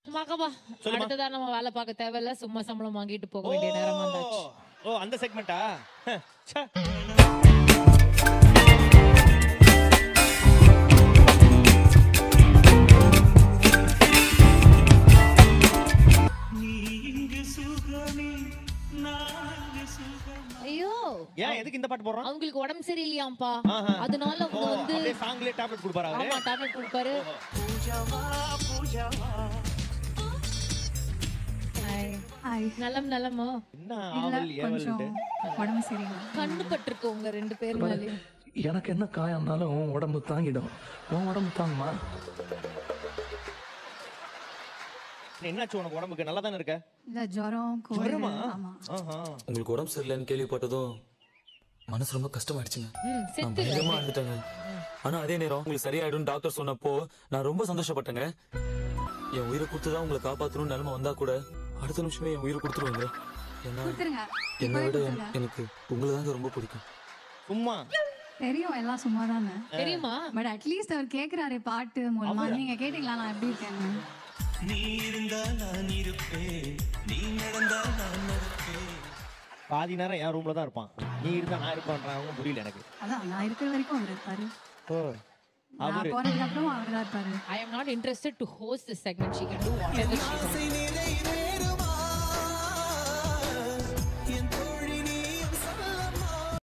மகவா சொல்லுமா. அடுத்ததா நம்ம வேலை பார்க்க தேவையில்ல சும்மா சம்பளம் வாங்கிட்டு போக வேண்டிய நேரம் வந்தாச்சு ஓ அந்த செக்மெண்டா ஐயோ ஏன் எதுக்கு இந்த பாட்டு போடுறோம் அவங்களுக்கு உடம்பு சரியில்லையாம்ப்பா ஆஹா. அதனால ஓ, அவங்க வந்து அப்படியே சாங்லயே டேப்லெட் கொடுப்பாரு அவரு ஆமா டேப்லெட் கொடுப்பாரு ஹாய். ஹாய் நலம் நலமோ என்ன இல்ல ஆவல் கொஞ்சம் ஏவல்ட்டு உடம்பு சரியில்லை கண்ணு பட்டிருக்கு உங்க ரெண்டு பேர் மேலே எனக்கு என்ன காயம்னாலும் உன் உடம்பு தாங்கிடும் உன் உடம்பு தாங்குமா என்னாச்சு உனக்கு உடம்புக்கு நல்லா தானே இருக்க இல்ல ஜுரம் கோல்டு ஜுரமா? ஆமா ஆஹா. உங்களுக்கு உடம்பு சரியில்லைன்னு கேள்விப்பட்டதும் மனசு ரொம்ப கஷ்டமாயிடுச்சுங்க ம் நான் செத்து பயங்கரமா அழுதுட்டேங்க ஆனா அதே நேரம் உங்களுக்கு சரியாயிடும் டாக்டர் சொன்னப்போ நான் ரொம்ப சந்தோஷப்பட்டேங்க என் உயிரை கொடுத்துதான் உங்களை காப்பாத்தணும் நிலைமை வந்தா கூட அடுத்த நிமிஷமே என் உயிரை கொடுத்துருவாங்க ஏன்னா கொடுத்துருங்க என்னை இப்பவே விட கொடுத்துருங்க எனக்கு உங்களை தாங்க ரொம்ப பிடிக்கும் சும்மா தெரியும் எல்லாம் சும்மா தானே தெரியுமா பட் அட்லீஸ்ட் அவர் கேக்குறாரு பாட்டு மூலமா நீங்க கேட்டீங்களா நான் எப்படி இருக்கேன்னு பாதி நேரம் என் ரூம்ல தான் இருப்பான் நீ இருந்தா நான் இருப்பான்றான் புரியல எனக்கு அதான் நான் இருக்கிற வரைக்கும் அவர் இருப்பாரு ஓ நான் அவரு போனதுக்கு அப்புறம் அவர் தான் இருப்பாரு I am not interested to host this segment she can do whatever she